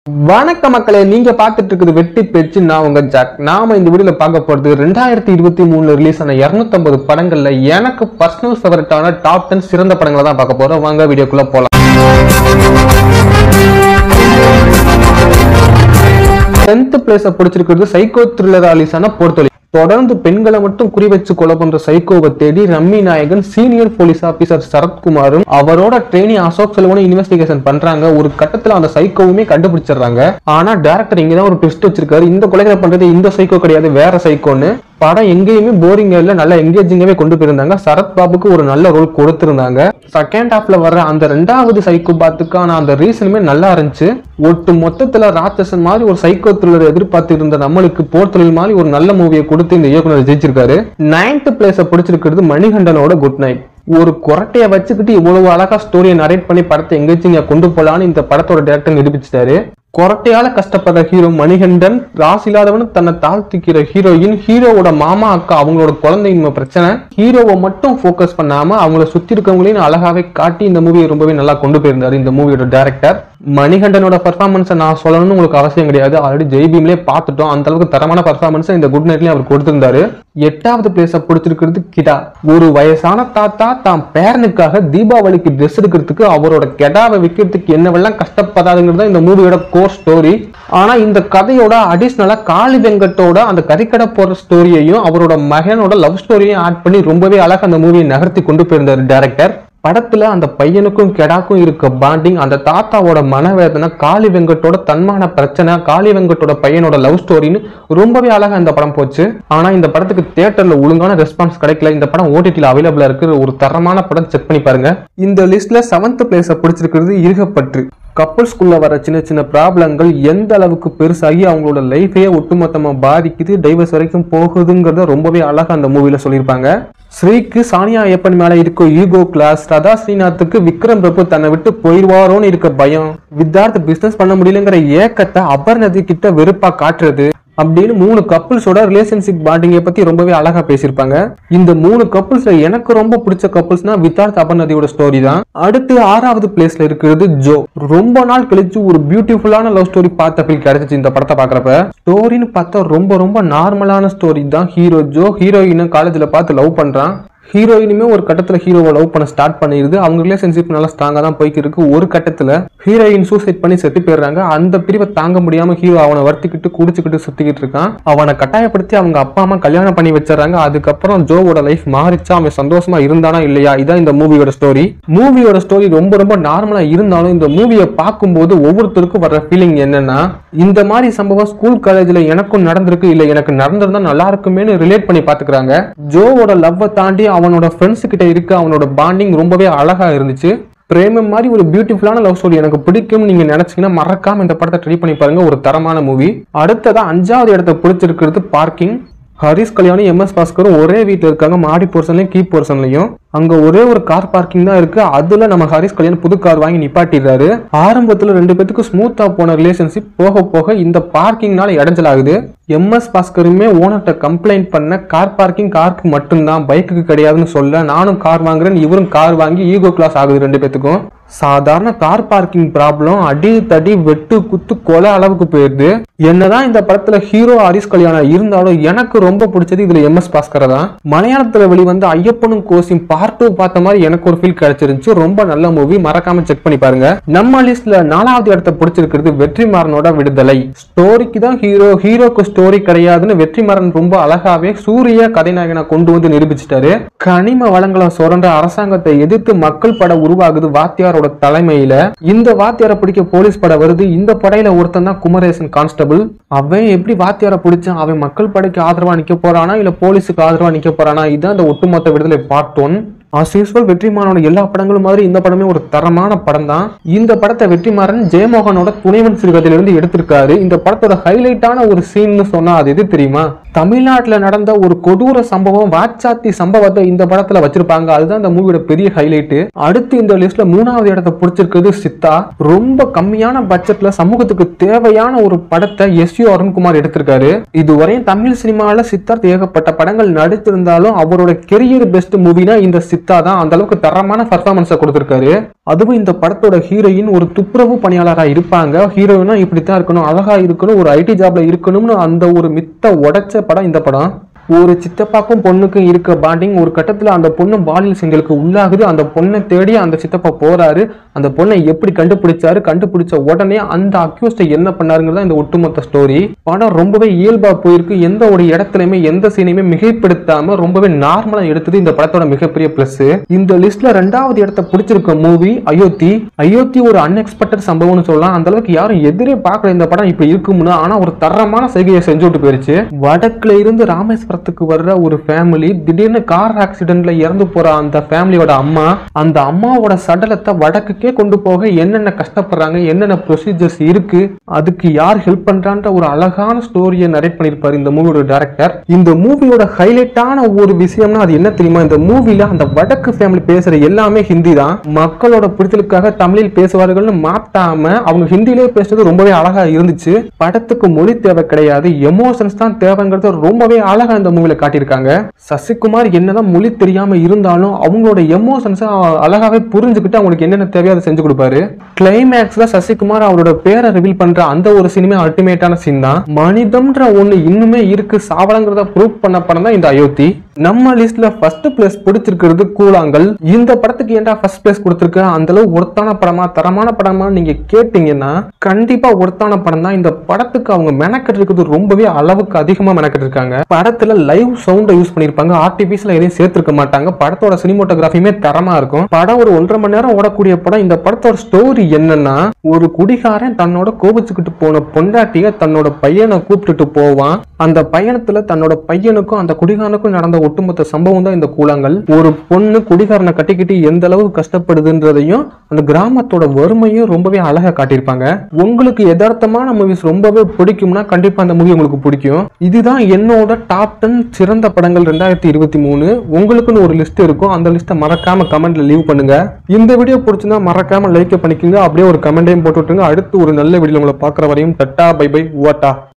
வணக்க மக்களே நீங்க பார்த்துட்டு இருக்குது வெட்டி பேச்சு நான் உங்க ஜாக் நாம இந்த வீடியோல பார்க்க போறது ரெண்டாயிரத்தி இருபத்தி மூணுல ரிலீஸ் ஆன 250 படங்கள்ல எனக்கு பர்சனல் ஃபேவரட்டான டாப் 10 சிறந்த படங்களை தான் பார்க்க போறோம் வாங்க வீடியோக்குள்ள போலாம் டென்த் பிளேஸ பிடிச்சிருக்கிறது சைக்கோ த்ரில்லர் ரிலீஸான போர்த்தொலி தொடர்ந்து பெண்களை மட்டும் குறி வச்சு கொலை பண்ற சைக்கோவை தேடி ரம்மி நாயகன் சீனியர் போலீஸ் ஆபீசர் சரத்குமாரும் அவரோட ட்ரெயினி அசோக் செல்வனும் இன்வெஸ்டிகேஷன் பண்றாங்க ஒரு கட்டத்துல அந்த சைக்கோவுமே கண்டுபிடிச்சிடுறாங்க ஆனா டேரக்டர் இங்கதான் ஒரு ட்விஸ்ட் வச்சிருக்காரு இந்த கொலைகளை பண்றது இந்த சைக்கோ கிடையாது வேற சைக்கோன்னு படம் எங்கேயுமே போரிங் இல்ல நல்ல எங்கேஜிங்காவே கொண்டு போயிருந்தாங்க சரத் பாபுக்கு ஒரு நல்ல ரோல் கொடுத்திருந்தாங்க செகண்ட் ஹாஃப்ல வர்ற அந்த ரெண்டாவது சைக்கோ பாத்துக்கான அந்த ரீசனுமே நல்லா இருந்துச்சு ஒட்டு மொத்தத்துல ராட்சசன் மாதிரி ஒரு சைக்கோ த்ரில்லர் எதிர்பார்த்து இருந்த நம்மளுக்கு போர் தொழில் மாதிரி ஒரு நல்ல மூவியை கொடுத்து இந்த இயக்குனர் ஜெயிச்சிருக்காரு நைன்த் பிளேஸ பிடிச்சிருக்கிறது மணிகண்டனோட குட் நைட் ஒரு குரட்டைய வச்சுக்கிட்டு இவ்வளவு அழகா ஸ்டோரியை நரேட் பண்ணி படத்தை எங்கேஜிங்க கொண்டு போலான்னு இந்த படத்தோட டேரக்டர் நிரூபிச்சிட்டாரு கொரட்டையால கஷ்டப்படுற ஹீரோ மணிகண்டன் ராசி இல்லாதவன் தன்னை தாழ்த்திக்கிற ஹீரோயின் ஹீரோவோட மாமா அக்கா அவங்களோட குழந்தைங்க பிரச்சனை ஹீரோவை மட்டும் ஃபோக்கஸ் பண்ணாம அவங்கள சுத்தி இருக்கவங்களையும் அழகாவே காட்டி இந்த மூவியை ரொம்பவே நல்லா கொண்டு போயிருந்தாரு இந்த மூவியோட டேரக்டர் மணிகண்டனோட பர்ஃபார்மன்ஸை நான் சொல்லணும்னு உங்களுக்கு அவசியம் கிடையாது ஆல்ரெடி ஜெய்பீம்லேயே பார்த்துட்டோம் அந்த அளவுக்கு தரமான பர்ஃபார்மன்ஸை இந்த குட் நைட்லயும் அவர் கொடுத்திருந்தாரு எட்டாவது பிளேஸை பிடிச்சிருக்கிறது கிடா ஒரு வயசான தாத்தா தான் பேரனுக்காக தீபாவளிக்கு ட்ரெஸ் எடுக்கிறதுக்கு அவரோட கெடாவை விற்கிறதுக்கு என்னவெல்லாம் கஷ்டப்படாதுங்கிறது தான் இந்த மூவியோட கோர் ஸ்டோரி ஆனா இந்த கதையோட அடிஷ்னலா காளி வெங்கட்டோட அந்த கறிக்கடை போற ஸ்டோரியையும் அவரோட மகனோட லவ் ஸ்டோரியையும் ஆட் பண்ணி ரொம்பவே அழகா அந்த மூவியை நகர்த்தி கொண்டு போயிருந்தாரு டேரக்டர் படத்துல அந்த பையனுக்கும் கெடாக்கும் இருக்க பாண்டிங் அந்த தாத்தாவோட மனவேதனை காளி வெங்கட்டோட தன்மான பிரச்சனை காளி வெங்கட்டோட பையனோட லவ் ஸ்டோரின்னு ரொம்பவே அழகா இந்த படம் போச்சு ஆனா இந்த படத்துக்கு தியேட்டர்ல ஒழுங்கான ரெஸ்பான்ஸ் கிடைக்கல இந்த படம் ஓடிடியில் அவைலபிளா இருக்கு ஒரு தரமான படம் செக் பண்ணி பாருங்க இந்த லிஸ்ட்ல செவன்த் பிளேஸ பிடிச்சிருக்கிறது இருகப்பற்று கப்பல்ஸ்குள்ள வர சின்ன சின்ன ப்ராப்ளங்கள் எந்த அளவுக்கு பெருசாகி அவங்களோட லைஃபையே ஒட்டுமொத்தமா பாதிக்குது டைவர்ஸ் வரைக்கும் போகுதுங்கிறத ரொம்பவே அழகா அந்த மூவில சொல்லியிருப்பாங்க ஸ்ரீக்கு சானியா ஐயப்பன் மேல இருக்க ஈகோ கிளாஸ் ரதா ஸ்ரீநாத்துக்கு விக்ரம் பிரபு தன்னை விட்டு போயிடுவாரோன்னு இருக்க பயம் வித்தார்த் பிசினஸ் பண்ண முடியலங்கிற ஏக்கத்தை அபர்ணதி கிட்ட வெறுப்பா காட்டுறது அப்படின்னு மூணு கப்புள்ஸோட ரிலேஷன்ஷிப் பாண்டிங்கை பத்தி ரொம்பவே அழகா பேசியிருப்பாங்க இந்த மூணு கப்புள்ஸ்ல எனக்கு ரொம்ப பிடிச்ச கப்புள்ஸ்னா வித்தார்த் அபர்ணதியோட ஸ்டோரி தான் அடுத்து ஆறாவது பிளேஸ்ல இருக்கிறது ஜோ ரொம்ப நாள் கழிச்சு ஒரு பியூட்டிஃபுல்லான லவ் ஸ்டோரி பார்த்த ஃபீல் கிடைச்சிச்சு இந்த படத்தை பாக்குறப்ப ஸ்டோரின்னு பார்த்தா ரொம்ப ரொம்ப நார்மலான ஸ்டோரி தான் ஹீரோ ஜோ ஹீரோயினை காலேஜ்ல பார்த்து லவ் பண்றான் ஹீரோயினுமே ஒரு கட்டத்துல ஹீரோவை லவ் பண்ண ஸ்டார்ட் பண்ணிடுது அவங்க ரிலேஷன்ஷிப் நல்லா ஸ்ட்ராங்கா தான் போய்க்கு இருக்கு ஒரு கட்டத்துல ஹீரோயின் சூசைட் பண்ணி செத்து போயிடுறாங்க அந்த பிரிவை தாங்க முடியாம ஹீரோ அவனை வருத்திக்கிட்டு குடிச்சுக்கிட்டு சுத்திக்கிட்டு இருக்கான் அவனை கட்டாயப்படுத்தி அவங்க அப்பா அம்மா கல்யாணம் பண்ணி வச்சிடறாங்க அதுக்கப்புறம் ஜோவோட லைஃப் மாறிச்சா அவன் சந்தோஷமா இருந்தானா இல்லையா இதான் இந்த மூவியோட ஸ்டோரி மூவியோட ஸ்டோரி ரொம்ப ரொம்ப நார்மலா இருந்தாலும் இந்த மூவியை பார்க்கும்போது ஒவ்வொருத்தருக்கும் வர்ற ஃபீலிங் என்னன்னா இந்த மாதிரி சம்பவம் ஸ்கூல் காலேஜ்ல எனக்கும் நடந்திருக்கு இல்ல எனக்கு நடந்திருந்தா நல்லா இருக்குமேனு ரிலேட் பண்ணி பாத்துக்கிறாங்க ஜோவோட லவ்வை தாண்டி அவனோட ஃப்ரெண்ட்ஸ் கிட்ட இருக்க அவனோட பாண்டிங் ரொம்பவே அழகா இருந்துச்சு பிரேமம் மாதிரி ஒரு பியூட்டிஃபுல்லான லவ் ஸ்டோரி எனக்கு பிடிக்கும் நீங்க நினைச்சீங்கன்னா மறக்காம இந்த படத்தை ட்ரை பண்ணி பாருங்க ஒரு தரமான மூவி அடுத்ததா அஞ்சாவது இடத்த பிடிச்சிருக்கிறது பார்க்கிங் ஹரிஸ் கல்யாணம் எம்எஸ் பாஸ்கரும் ஒரே வீட்டில் இருக்காங்க மாடி போர்ஷன்லையும் கீ போர்ஷன்லையும் அங்க ஒரே ஒரு கார் பார்க்கிங் தான் இருக்கு அதுல நம்ம ஹரிஸ் கல்யாணம் புது கார் வாங்கி நிப்பாட்டிடுறாரு ஆரம்பத்துல ரெண்டு பேத்துக்கு ஸ்மூத்தா போன ரிலேஷன்ஷிப் போக போக இந்த பார்க்கிங்னால இடைஞ்சலாகுது எம்எஸ் பாஸ்கருமே ஓனர்கிட்ட கம்ப்ளைண்ட் பண்ண கார் பார்க்கிங் காருக்கு மட்டும்தான் பைக்குக்கு கிடையாதுன்னு சொல்ல நானும் கார் வாங்குறேன் இவரும் கார் வாங்கி ஈகோ கிளாஸ் ஆகுது ரெண்டு பேத்துக்கும் சாதாரண கார் பார்க்கிங் ப்ராப்ளம் அடி தடி வெட்டு குத்து கொலை அளவுக்கு போயிருது என்னதான் இந்த படத்துல ஹீரோ ஹரிஸ் கல்யாணம் இருந்தாலும் எனக்கு ரொம்ப பிடிச்சது இதுல எம்எஸ் பாஸ்கரை தான் மலையாளத்துல வெளிவந்த ஐயப்பனும் கோசியும் பார்ட் டூ பார்த்த மாதிரி எனக்கு ஒரு ஃபீல் கிடைச்சிருந்துச்சு ரொம்ப நல்ல மூவி மறக்காம செக் பண்ணி பாருங்க நம்ம லிஸ்ட்ல நாலாவது இடத்த பிடிச்சிருக்கிறது வெற்றிமாறனோட விடுதலை ஸ்டோரிக்கு தான் ஹீரோ ஹீரோக்கு ஸ்டோரி கிடையாதுன்னு வெற்றிமாறன் ரொம்ப அழகாவே சூரிய கதைநாயகனை கொண்டு வந்து நிரூபிச்சிட்டாரு கனிம வளங்களை சுரண்ட அரசாங்கத்தை எதிர்த்து மக்கள் படம் உருவாகுது வாத்தியாரோட தலைமையில இந்த வாத்தியாரை பிடிக்க போலீஸ் படம் வருது இந்த படையில ஒருத்தன் தான் குமரேசன் கான்ஸ்டபிள் அவன் எப்படி வாத்தியாரை பிடிச்சான் அவன் மக்கள் படைக்கு ஆதரவா நிக்க போறானா இல்ல போலீஸுக்கு ஆதரவா நிக்க போறானா இதுதான் இந்த ஒட்டுமொத்த Viduthalai part one as usual வெற்றிமாறனோட எல்லா படங்களும் மாதிரி இந்த படமே ஒரு தரமான படம் தான் இந்த படத்தை வெற்றிமாறன் ஜெயமோகனோட துணைவன் சிறுகதையிலிருந்து எடுத்திருக்காரு இந்த படத்தோட ஹைலைட்டான ஒரு சீன்னு சொன்னா அது எது தெரியுமா தமிழ்நாட்டுல நடந்த ஒரு கொடூர சம்பவம் வாச்சாத்தி சம்பவத்தை இந்த படத்துல வச்சிருப்பாங்க அதுதான் இந்த மூவியோட பெரிய ஹைலைட் அடுத்து இந்த லிஸ்ட்ல மூணாவது இடத்தை பிடிச்சிருக்கிறது சித்தா ரொம்ப கம்மியான பட்ஜெட்ல சமூகத்துக்கு தேவையான ஒரு படத்தை எஸ் யு அருண்குமார் எடுத்திருக்காரு இதுவரையும் தமிழ் சினிமால சித்தார்த் ஏகப்பட்ட படங்கள் நடித்திருந்தாலும் அவரோட கெரியர் பெஸ்ட் மூவினா இந்த சித்தா சித்தா தான் அந்த அளவுக்கு தரமான பர்ஃபார்மன்ஸை கொடுத்திருக்காரு அதுவும் இந்த படத்தோட ஹீரோயின் ஒரு துப்புரவு பணியாளரா இருப்பாங்க ஹீரோயினா இப்படித்தான் இருக்கணும் அழகா இருக்கணும் ஒரு ஐடி ஜாப்ல இருக்கணும்னு அந்த ஒரு மித்த உடைச்ச படம் இந்த படம் ஒரு சித்தப்பாக்கும் பொண்ணுக்கும் இருக்க பாண்டிங் ஒரு கட்டத்துல அந்த பொண்ணு பாலியல் செங்கலுக்கு உள்ளாகுது அந்த பொண்ணை தேடி அந்த சித்தப்பா போறாரு அந்த பொண்ணை எப்படி கண்டுபிடிச்சாரு கண்டுபிடிச்ச உடனே அந்த அக்யூஸ்ட என்ன பண்ணாருங்கிறதா இந்த ஒட்டுமொத்த ஸ்டோரி படம் ரொம்பவே இயல்பா போயிருக்கு எந்த ஒரு இடத்துலயுமே எந்த சீனையுமே மிகைப்படுத்தாம ரொம்பவே நார்மலா எடுத்தது இந்த படத்தோட மிகப்பெரிய பிளஸ் இந்த லிஸ்ட்ல ரெண்டாவது இடத்தை பிடிச்சிருக்க மூவி அயோத்தி அயோத்தி ஒரு அன்எக்ஸ்பெக்டட் சம்பவம்னு சொல்லலாம் அந்த அளவுக்கு யாரும் எதிரே பார்க்கல இந்த படம் இப்படி இருக்கும்னு ஆனா ஒரு தரமான செய்கையை செஞ்சு விட்டு போயிருச்சு வடக்குல இருந்து ராமேஸ்வரத்துக்கு வர்ற ஒரு ஃபேமிலி திடீர்னு கார் ஆக்சிடென்ட்ல இறந்து போற அந்த ஃபேமிலியோட அம்மா அந்த அம்மாவோட சடலத்தை வடக்குக்கே கொண்டு போக என்னென்ன கஷ்டப்படுறாங்க என்னென்ன ப்ரொசீஜர்ஸ் இருக்கு அதுக்கு யார் ஹெல்ப் பண்றான்ற ஒரு அழகான ஸ்டோரியை நரேட் பண்ணிருப்பாரு இந்த மூவியோட டைரக்டர் இந்த மூவியோட ஹைலைட்டான ஒரு விஷயம்னா அது என்ன தெரியுமா இந்த மூவில அந்த வடக்கு ஃபேமிலி பேசுற எல்லாமே ஹிந்தி தான் மக்களோட பிடிச்சலுக்காக தமிழில் பேசுவார்கள்னு மாத்தாம அவங்க ஹிந்திலே பேசுறது ரொம்பவே அழகா இருந்துச்சு படத்துக்கு மொழி தேவை கிடையாது எமோஷன்ஸ் தான் தேவைங்கிறத ரொம்பவே அழகா இந்த மூவில காட்டியிருக்காங்க சசிகுமார் என்னதான் மொழி தெரியாம இருந்தாலும் அவங்களோட எமோஷன்ஸை அழகாவே புரிஞ்சுக்கிட்டு அவங்களுக்கு என்னென்ன தேவையோ அதை செஞ்சு கொடுப்பாரு கிளைமேக்ஸ்ல சசிகுமார் அவரோட பேரை ரிவீல் பண்ற அந்த ஒரு சினிமா அல்டிமேட்டான சீன் தான் மனிதம்ன்ற ஒண்ணு இன்னுமே இருக்கு சாவலங்கிறத ப்ரூவ் பண்ண படம் தான் இந்த அயோத்தி நம்ம லிஸ்ட்ல ஃபர்ஸ்ட் பிளேஸ் பிடிச்சிருக்கிறது கூழாங்கல் இந்த படத்துக்கு ஏன்டா ஃபர்ஸ்ட் பிளேஸ் கொடுத்துருக்க அந்த அளவு ஒருத்தான படமா தரமான படமா நீங்க கேட்டீங்கன்னா கண்டிப்பா ஒருத்தான படம் தான் இந்த படத்துக்கு அவங்க மெனக்கெட்டு இருக்கிறது ரொம்பவே அளவுக்கு அதிகமா மெனக்கெட்டு இருக்காங்க படத்துல லைவ் சவுண்டை யூஸ் பண்ணிருப்பாங்க ஆர்டிபிஷியல் எதையும் சேர்த்திருக்க மாட்டாங்க படத்தோட சினிமோட்டோகிராஃபியுமே தரமா இருக்கும் படம் ஒரு ஒன்றரை மணி நேரம் ஓடக்கூடிய படம் இந்த படத்தோட ஸ்டோரி என்னன்னா ஒரு குடிகாரன் தன்னோட கோபிச்சுக்கிட்டு போன பொண்டாட்டிய தன்னோட பையனை கூப்பிட்டுட்டு போவான் அந்த பயணத்துல தன்னோட பையனுக்கும் அந்த குடிகாரனுக்கும் நடந்த ஒட்டுமொத்த சம்பவம் தான் இந்த கூழாங்கல் ஒரு பொண்ணு குடிகாரனை கட்டிக்கிட்டு எந்த அளவு கஷ்டப்படுதுன்றதையும் அந்த கிராமத்தோட வறுமையும் ரொம்பவே அழகா காட்டியிருப்பாங்க உங்களுக்கு யதார்த்தமான மூவிஸ் ரொம்பவே பிடிக்கும்னா கண்டிப்பா அந்த மூவி உங்களுக்கு பிடிக்கும் இதுதான் என்னோட டாப் டென் சிறந்த படங்கள் ரெண்டாயிரத்தி இருபத்தி மூணு உங்களுக்குன்னு ஒரு லிஸ்ட் இருக்கும் அந்த லிஸ்ட்டை மறக்காம கமெண்ட்ல லீவ் பண்ணுங்க இந்த வீடியோ பிடிச்சிருந்தா மறக்காம லைக் பண்ணிக்கோங்க அப்படியே ஒரு கமெண்டையும் போட்டு விட்டுருங்க அடுத்து ஒரு நல்ல வீடியோ உங்களை பார்க்குற வரையும் டட்டா பை பை ஓட்டா